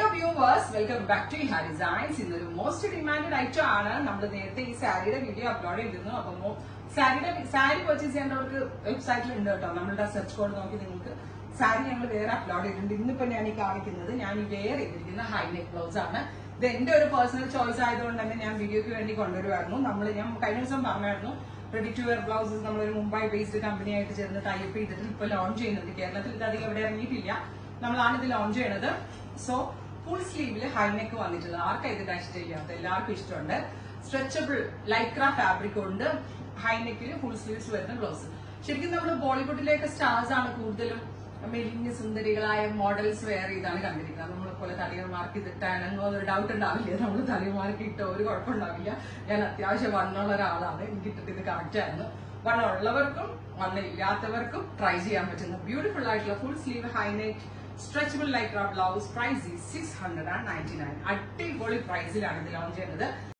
viewers welcome back to ഹാ designs ഇന്നൊരു most demanded item ആണ് നമ്മൾ നേരത്തെ ഈ സാരിയുടെ വീഡിയോ അപ്ലോഡ് ചെയ്തിരുന്നു അപ്പൊ സാരിയുടെ സാരി പർച്ചേസ് ചെയ്യേണ്ടവർക്ക് വെബ്സൈറ്റിൽ ഉണ്ട് കേട്ടോ നമ്മളുടെ സെർച്ച് കോഡ് നോക്കി നിങ്ങൾക്ക് സാരി ഞങ്ങൾ വേറെ അപ്ലോഡ് ചെയ്തിട്ടുണ്ട് ഇന്നിപ്പോ ഞാൻ ഈ കാണിക്കുന്നത് ഞാൻ ഈ വെയർ ചെയ്തിരിക്കുന്ന ഹൈ നെക്ക് ബ്ലൗസ് ആണ് ഇത് എന്റെ ഒരു പേഴ്സണൽ ചോയ്സ് ആയതുകൊണ്ട് തന്നെ ഞാൻ വീഡിയോക്ക് വേണ്ടി കൊണ്ടുവരുമായിരുന്നു നമ്മൾ ഞാൻ കഴിഞ്ഞ ദിവസം പറഞ്ഞായിരുന്നു റെഡി ടു വെയർ ബ്ലൗസസ് നമ്മളൊരു മുംബൈ ബേസ്ഡ് കമ്പനി ആയിട്ട് ചേർന്ന് ടൈപ്പ് ചെയ്തിട്ട് ഇപ്പൊ ലോഞ്ച് ചെയ്യുന്നുണ്ട് കേരളത്തിൽ ഇത് അധികം എവിടെ ഇറങ്ങിയിട്ടില്ല നമ്മളാണ് ഇത് ലോഞ്ച് ചെയ്യണത് സോ ഫുൾ സ്ലീവില് ഹൈ നെക്ക് വന്നിട്ടുള്ളത് ആർക്കാ ഇത് ഇഷ്ടമില്ലാത്ത എല്ലാവർക്കും ഇഷ്ടമുണ്ട് സ്ട്രെച്ചബിൾ ലൈക്ര ഫാബ്രിക് ഉണ്ട് ഹൈ നെക്കിൽ ഫുൾ സ്ലീവ്സ് വരുന്ന ബ്ലൗസ് ശരിക്കും നമ്മൾ ബോളിവുഡിലേക്ക് സ്റ്റാർസ് ആണ് കൂടുതലും മെലിഞ്ഞ സുന്ദരികളായ മോഡൽസ് വെയർ ചെയ്താണ് കണ്ടിരിക്കുന്നത് നമ്മളെ പോലെ തലയന്മാർക്ക് ഇതിട്ട് അനങ്ങോ ഒരു ഡൗട്ട് ഉണ്ടാവില്ല നമ്മൾ തലയന്മാർക്ക് ഇട്ടോ ഒരു കുഴപ്പമുണ്ടാവില്ല ഞാൻ അത്യാവശ്യം വണ്ണുള്ള ഒരാളാണ് എനിക്ക് ഇട്ടിട്ട് ഇത് കറക്റ്റ് ആയിരുന്നു വണ്ണം ഉള്ളവർക്കും വണ്ണം ഇല്ലാത്തവർക്കും ട്രൈ ചെയ്യാൻ പറ്റുന്ന ബ്യൂട്ടിഫുൾ ആയിട്ടുള്ള full sleeve high neck stretchable Lycra blouse price six hundred and ninety nine അടിപൊളി പ്രൈസിലാണ് ഇത് ലോഞ്ച് ചെയ്യുന്നത്